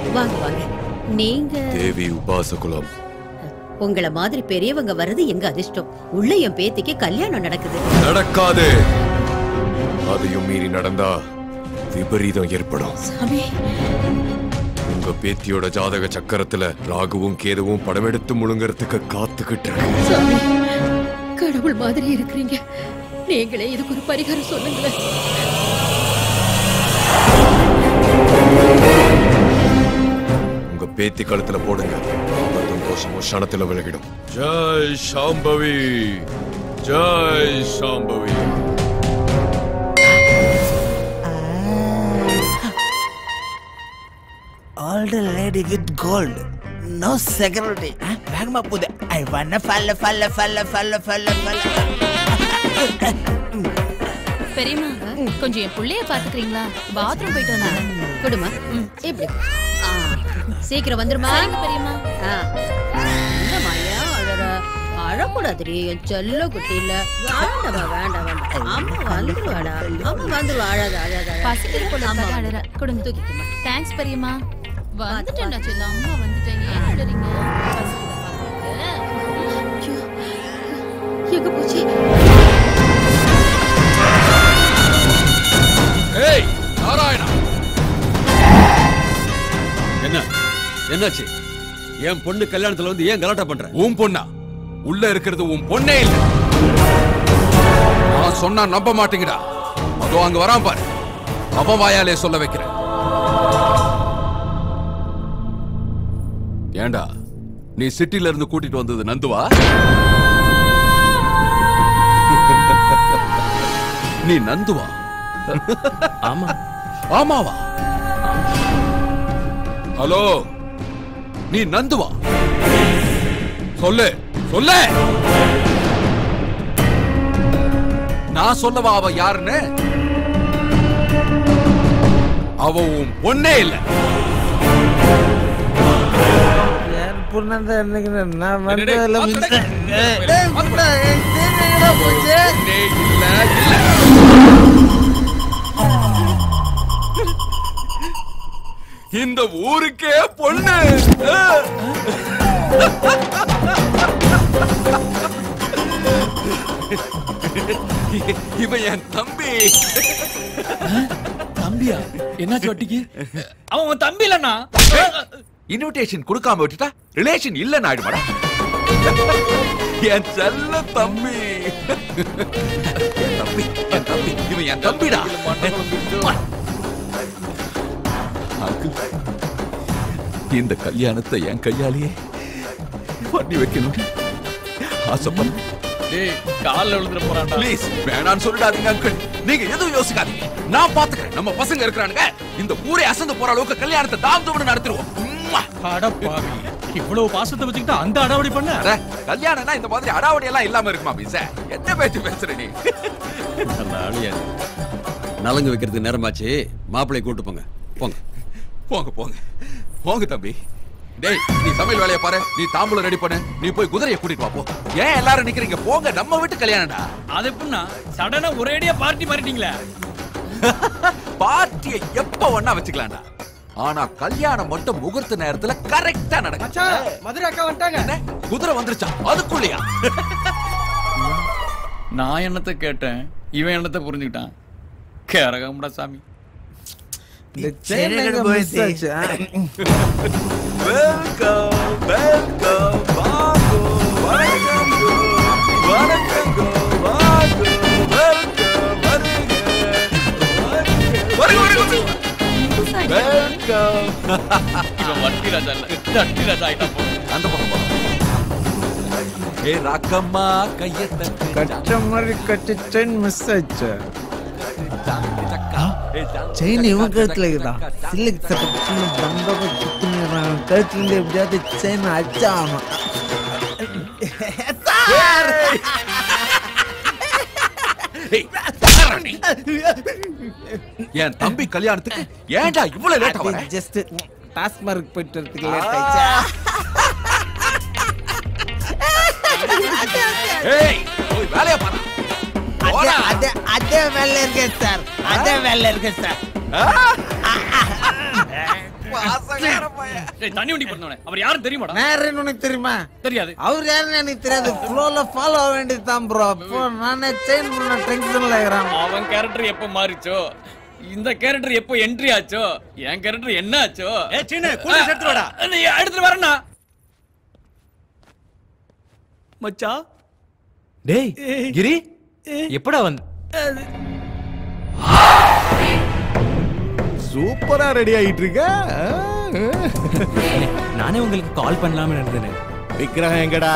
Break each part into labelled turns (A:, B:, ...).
A: வாங்க வாங்க நீங்க
B: தேவி உபாசகுலம்
A: உங்கள மாதிரி பெரியவங்க வர்றது எங்க அதிர்ஷ்டம் உள்ள என் பேத்திக்கு கல்யாணம் நடக்குது
B: நடக்காது அதையும் மீறி நடந்தா விபரீதம் ஏற்படும்
A: சாமி
B: உங்க பேத்தியோட ஜாதக சக்கரத்துல ராகுவும் கேதுவும் படம் எடுத்து முழுங்கறதுக்கு காத்துக்கிட்டு இருக்கு
A: சாமி கடவுள் மாதிரி இருக்கிறீங்க நீங்களே இதுக்கு ஒரு பரிகாரம் சொல்லுங்களேன்
B: உங்க பேத்தி கழுத்துல போடுங்க ஆபத்தும் தோஷமும் க்ஷணத்துல விலகிடும் Jai Shambhavi Jai Shambhavi
C: Old lady with gold. No security. Huh? வேகமா போகுது I wanna fall, fall, fall, fall, fall, fall.
D: பெரியம்மா கொஞ்சம் என் புள்ளைய பாத்துக்கிறீங்களா பாத்ரூம் போயிட்டு வந்தேன்
A: விடுமா இப்படி ஆ, சீக்கிரம் வந்துருமா
D: சரிங்க பெரியம்மா
A: ஆ. என்னம்மா, ஏன் அழற? அழக்கூடாதுடி, என் செல்ல குட்டி இல்ல. வேண்டாம்மா, வேண்டாம், வேண்டாம். அம்மா வந்துருவாடா. அம்மா வந்துருவா, அழாத, அழாத, அழாத.
D: பசிக்கிற பொண்ணு
A: ஆமா.
D: அழற கொடுங்க
A: தூக்கிக்கம்மா.
D: தேங்க்ஸ் பெரியம்மா வந்துட்டேன் நான் சொல்ல அம்மா வந்துட்டேன் ஏன் அழறீங்க பசிக்குதா பாப்பாவுக்கு?
A: ஐயோ, எங்க போச்சு
E: ஏய் நாராயணா
F: என்ன என்னாச்சு என் பொண்ணு கல்யாணத்துல வந்து ஏன் கலாட்டா பண்ற
E: உன் பொண்ணா உள்ள இருக்கிறது உன் பொண்ணே இல்ல நான் சொன்னா நம்ப மாட்டேங்கடா அதோ அங்க வரான் பாரு அவன் வாயாலே சொல்ல வைக்கிறேன் ஏண்டா நீ சிட்டில இருந்து கூட்டிட்டு வந்தது நந்துவா நீ நந்துவா
F: ஆமா
E: ஆமாவா ஹலோ நீ நந்துவா சொல்லு சொல்லு நான் சொல்லவா அவ யாருன்னு அவ உன் பொண்ணே இல்ல
C: யார் பொண்ணாதான் இருந்தீங்கன்னு நான்
E: டேய், டேய்,
C: வந்ததுல
E: பாத்து
C: மிச்சம்.
E: டேய்.
C: ஏய், டேய், புண்ணா, என் தேடி எங்கடா போச்சு?
E: பொண்ணே இல்ல இல்ல இந்த ஊருக்கே பொண்ணு இவன் என் தம்பி
G: தம்பியா என்னாச்சு வட்டிக்கு அவன் உன் தம்பி இல்லண்ணா
E: இன்விடேஷன் கொடுக்காம விட்டுட்டா ரிலேஷன் இல்லன்னு ஆயிடுமாடா என் செல்ல தம்பி என் தம்பி என் தம்பி இவன் என் தம்பிடா அங்கிள் இந்த கல்யாணத்தை என் கையாலேயே பண்ணி வைக்கணும் ஆசைப்படுறேன்
G: டேய் கால்ல விழுந்துற போறான்டா
E: ப்ளீஸ் வேணான்னு சொல்லிடாதீங்க அங்கிள் நீங்க எதுவும் யோசிக்காதீங்க நான் பாத்துக்கிறேன் நம்ம பசங்க இருக்கிறானுங்க இந்த ஊரே அசந்து போற அளவுக்கு கல்யாணத்தை தாம் தும்னு நடத்திடுவோம் உம்மா.
G: அட பாவி இவ்வளவு பாசத்தை வச்சுக்கிட்டு அந்த அடாவடி பண்ண
E: அட, கல்யாணம்னா இந்த மாதிரி அடாவடி எல்லாம் இல்லாம இருக்குமா பீச என்ன பேச்சு பேசுற நீ
F: நலங்கு வைக்கிறதுக்கு நேரமாச்சு மாப்பிள்ளை கூட்டு போங்க போங்க
E: போங்க போங்க போங்க தம்பி டேய் நீ சமையல் வேலையை பாரு நீ தாம்பூலம் ரெடி பண்ணு நீ போய் குதிரையை கூட்டிட்டு வா போ ஏன் எல்லாரும் நிக்கிறீங்க போங்க நம்ம வீட்டு கல்யாணம்டா
G: அது எப்படின்னா சடனா ஒரேடியா பார்ட்டி மாறிட்டீங்களே
E: பார்ட்டியை எப்ப ஒண்ணா வச்சுக்கலாம்டா ஆனா கல்யாணம் மட்டும் முகூர்த்த நேரத்துல கரெக்டா நடக்கும்
G: மதுரை அக்கா வந்துட்டாங்க
E: என்ன? குதிரை வந்துருச்சா அதுக்குள்ளயா
G: நான் என்னத்தை கேட்டேன் இவன் என்னத்தை புரிஞ்சுக்கிட்டான் கேரகம்டா சாமி
C: இந்த chain எங்க miss ஆச்சு, ஆ?
E: வெல்கம் வெல்கம் வாங்கோ வணக்கம் வணக்கம் வாங்கோ வெல்கம் வருக வருக வெல்கம்
G: இவன் வட்டி ராஜா இல்ல தட்டி ராஜா ஆயிட்டான் போ.
E: அந்த பக்கம் போ ஏ ராக்கம்மா கையை தட்டு
C: கட்ட மாதிரி கட்டி செயின் மிஸ் ஆச்சு செயின் இவன் கழுத்துல இருக்குதா சில்லுக்கு சட்டை சின்ன பந்தோக சுத்தினுறான் கழுத்துல இருந்து எப்படியாவது செயின் அச்சா ஆமா
E: ஏய், யாரா நீ? என் தம்பி கல்யாணத்துக்கு ஏன்டா இவ்வளவு லேட்டா வர
C: ஜஸ்ட் டாஸ்மார்க் போயிட்டு வரதுக்கு லேட் ஆயிடுச்சா
E: ஏய் போய் வேலைய பாரு
C: அதே
E: போடா.
C: அதே அதே வேலை இருக்கேன் சார் அதே வேலை இருக்கேன் சார்
G: டேய் தண்ணி வண்டி பண்ணவனே அவர் யாரும் தெரியுமாடா
C: நேரன்னு உனக்கு தெரியுமா
G: தெரியாது
C: அவர் யாருன்னு எனக்கு தெரியாது ஃப்ளோல ஃபாலோ ஆக வேண்டியது தான் ப்ரோ அப்போ நானே செயின் பண்ண டென்ஷன்ல இருக்கிறேன்
G: அவன் கேரக்டர் எப்ப மாறிச்சோ இந்த கேரக்டர் எப்போ என்ட்ரி ஆச்சோ என் கேரக்டர் என்ன ஆச்சோ
H: ஏ சீனு கூட எடுத்துட்டு வாடா
G: நீ எடுத்துட்டு வரேன்னா
H: மச்சான் டேய் கிரி எப்படா வந்து
I: சூப்பரா ரெடி ஆயிட்டு இருக்க
H: நானே உங்களுக்கு கால் பண்ணலாம்னு இருந்தேன்
I: விக்கிரகம் எங்கடா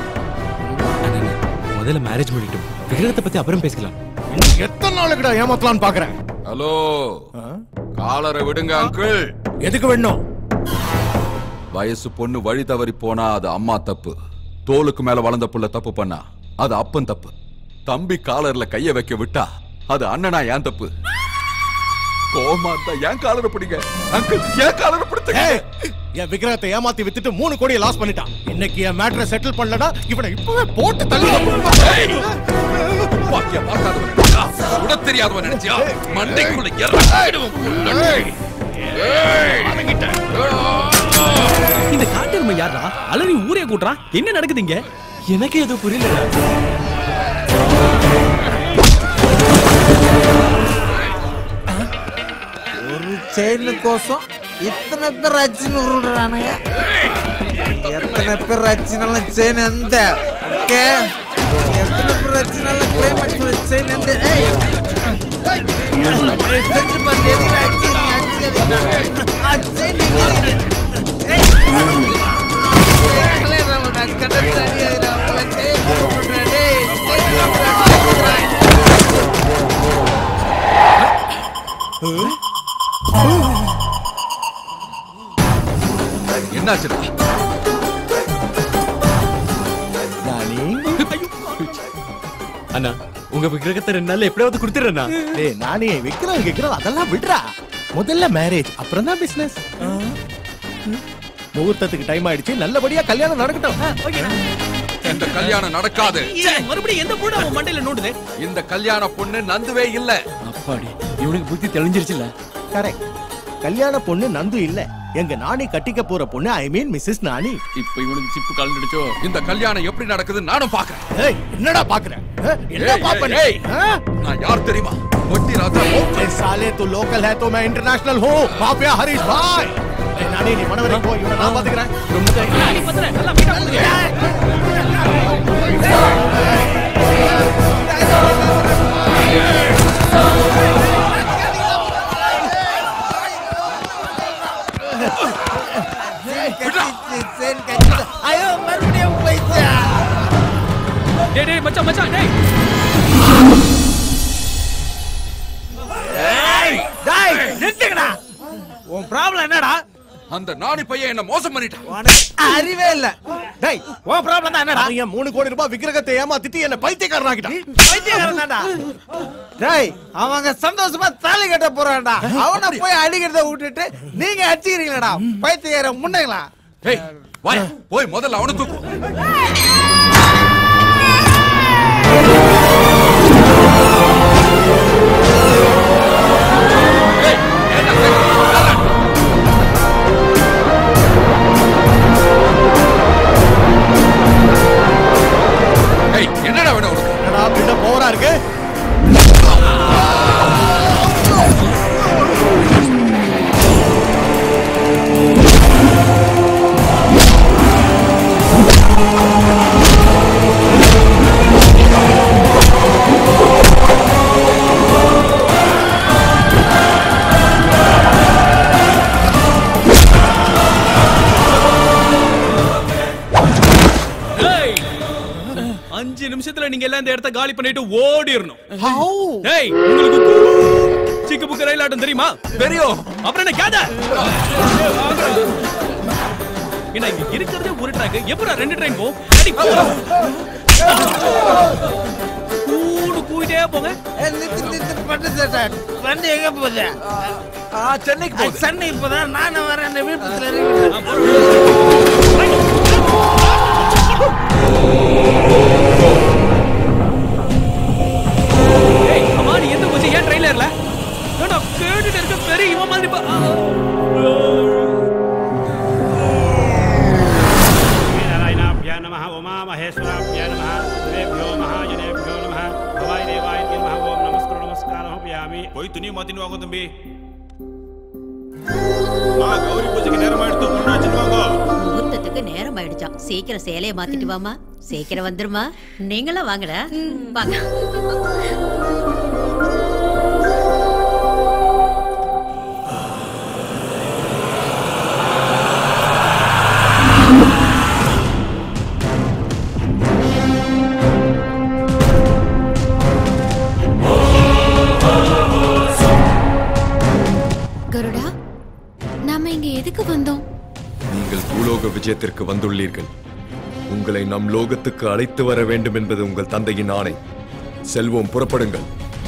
H: முதல்ல மேரேஜ் முடிக்கட்டும் விக்கிரகத்தை பத்தி அப்புறம் பேசிக்கலாம்
I: இன்னும் எத்தனை நாளுக்குடா ஏமாத்தலாம்னு பாக்குறேன்
E: ஹலோ காலரை விடுங்க அங்கிள்
I: எதுக்கு வேணும்
E: வயசு பொண்ணு வழி தவறி போனா அது அம்மா தப்பு தோலுக்கு மேல வளர்ந்த புள்ள தப்பு பண்ணா அது அப்பன் தப்பு தம்பி காலர்ல கைய வைக்க விட்டா அது அண்ணனா ஏன் தப்பு கோமா இருந்தா ஏன் காலரை பிடிங்க அங்கிள் ஏன் காலரை பிடிச்ச
I: ஏய், என் விக்கிரகத்தை ஏமாத்தி வித்துட்டு மூணு கோடியை லாஸ் பண்ணிட்டான் இன்னைக்கு என் மேட்டரை செட்டில் பண்ணலடா இவனை இப்பவே போட்டு தள்ளி
E: வாக்கிய பார்க்காதவன் நினைச்சியா? சுட தெரியாதவன் நினைச்சியா மண்டைக்குள்ள இறங்கிடுவோம்
H: இந்த காட்டெருமை யாரா அலறி ஊரே கூட்டுறான் என்ன நடக்குது இங்க எனக்கு எதுவும் புரியல
C: ஒரு செயின் கோசம் இத்தனை பேர் அச்சுன்னு உருள்றானுங்க எத்தனை பேர் அச்சுனாலும் செயின் எந்த ஓகே எத்தனை பேர் அச்சுனாலும் கிளைமேக்ஸ் செயின் எந்த ஏய் ஏய், செஞ்சு பாரு, எதுக்கு அடிச்சு, நீ அடிச்சுக்காதீங்க. ஆ, chain எங்க இருக்கு? ஏய். ஏய், கல்யாணம் பண்ணா, கடல் தண்ணியாதுடா, உங்களை chain போடுறா, டேய், chain போடுறா, டேய்.
E: என்னாச்சுடா
H: அண்ணா உங்க விக்கிரகத்தை ரெண்டு நாள்ல எப்படியாவது கொடுத்துறேண்ணா
I: டேய் நானே விக்ரம் கேக்குறோம் அதெல்லாம் விடுறா முதல்ல மேரேஜ் அப்புறம் தான் பிசினஸ் முகூர்த்தத்துக்கு டைம் ஆயிடுச்சு நல்லபடியா கல்யாணம் நடக்கட்டும்
E: இந்த கல்யாணம் நடக்காது
H: மறுபடியும் எந்த கூட அவன் மண்டையில நோண்டுது
E: இந்த கல்யாண பொண்ணு நந்துவே இல்ல
H: அப்பாடி இவனுக்கு புத்தி தெளிஞ்சிருச்சுல
I: கரெக்ட் கல்யாண பொண்ணு நந்து இல்ல எங்க நானி கட்டிக்க போற பொண்ணு ஐ மீன் மிஸ்ஸஸ் நானி
G: இப்ப இவனுக்கு சிப்பு கலந்துடுச்சோ
E: இந்த கல்யாணம் எப்படி நடக்குது நானும் பாக்குறேன்
I: ஏய் என்னடா பாக்குற அஹ், என்ன
E: ஏய்,
I: பாப்பன
E: ஏய், ஏய். நான் யார் தெரியுமா ஒட்டி ராஜா
I: ए साले तू लोकल है तो मैं इंटरनेशनल हूँ माफिया हरीश भाई ए, नानी நீ மனவரை போ இவனை நான் பாத்துக்கிறேன்
H: நீ பத்திர நல்லா வீட்டா கொடுங்க
C: கட்டிச்சு, chain கட்டிச்சு. ஐயோ மறுபடியும் போயிடுச்சா
H: டேய் டேய் மச்சான் மச்சான் டேய்
C: டேய் நிறுத்துங்கடா உன் ப்ராப்ளம் என்னடா
E: அந்த நாணி பையன் என்ன மோசம் பண்ணிட்டான்
C: உனக்கு அறிவே இல்ல
I: டேய்
C: உன் ப்ராப்ளம் தான் என்னடா
I: அவன் என் மூணு கோடி ரூபாய் விக்கிரகத்தை ஏமாத்திட்டு என்ன பைத்தியக்காரனாக்கிட்டான்
C: பைத்தியக்காரன் தான்டா டேய் அவங்க சந்தோஷமா தாலி கட்ட போறான்டா அவனை போய் அடிக்கிறத விட்டுட்டு நீங்க அடிச்சுக்கிறீங்களா பைத்தியக்கார முன்னைங்களா
E: ஏய் வாய் போய் முதல்ல அவனை தூக்கு ஏய், ஏன்டா கேக்குற? யாரா? ஏய், என்னடா வேணும் உனக்கு
I: என்னடா பின்ன போரா இருக்கு
H: டேய் அஞ்சு நிமிஷத்துல நீங்க எல்லாம் இந்த இடத்த காலி பண்ணிட்டு ஓடிரணும் டேய் உங்களுக்கு சிக்கு புக்கு ரயில் ஆட்டம் தெரியுமா
E: தெரியும்
H: அப்புறம் என்ன கேத என்ன இங்க இருக்கிறதே ஒரு ட்ராக் எப்படா ரெண்டு ட்ரெயின் போகும் அடி போ கூடு கூயிட்டே போங்க
C: நித்து நித்து பண்ணு சேட்டான் வண்டி எங்க போகுது
E: ஆ, சென்னைக்கு போகுது
C: சன்னை இப்பதான் நானும் வரேன் அந்த வீட்டுல இறங்கி
H: ஏய் அம்மா நீ எந்த போச்சு ஏன் ட்ரெயிலர்ல ஏன்டா கேட்டுட்டு இருக்க பெரிய இவன் மாதிரி பா- ஆ.
J: போய் துணியை மாத்தின்னு வாங்க தம்பி மா கௌரி பூஜைக்கு நேரம் ஆயிடுத்து பொண்ணாச்சுன்னு வாங்க
A: முகூர்த்தத்துக்கு நேரம் ஆயிடுச்சாம் சீக்கிரம் சேலைய மாத்திட்டு வாமா சீக்கிரம் வந்துருமா நீங்களும் வாங்கடா வாங்க
K: கருடா நாம இங்க எதுக்கு வந்தோம்
B: நீங்கள் பூலோக விஜயத்திற்கு வந்துள்ளீர்கள் உங்களை நம் லோகத்துக்கு அழைத்து வர வேண்டும் என்பது உங்கள் தந்தையின் ஆணை செல்வோம் புறப்படுங்கள்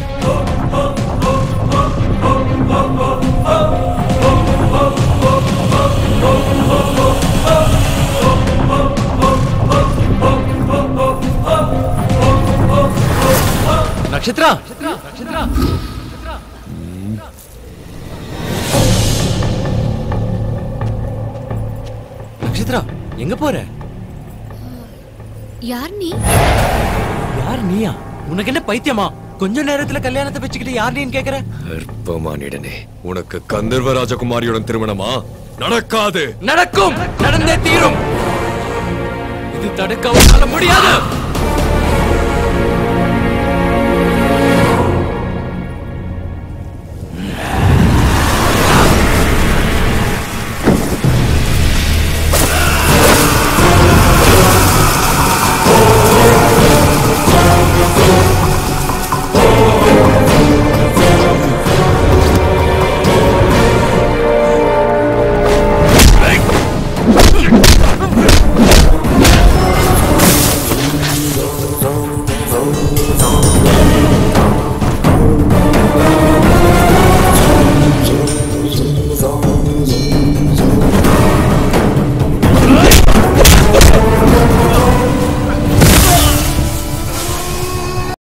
L: நட்சத்திரா நட்சத்திரா எங்க போற
K: யார் நீ
L: யார் நீயா உனக்கு என்ன பைத்தியமா கொஞ்ச நேரத்துல கல்யாணத்தை வச்சுக்கிட்டு யார் நீன்னு கேக்குற
B: அற்பமானிடனே உனக்கு கந்தர்வ ராஜகுமாரியுடன் திருமணமா நடக்காது
L: நடக்கும் நடந்தே தீரும் இது தடுக்க உன்னால முடியாது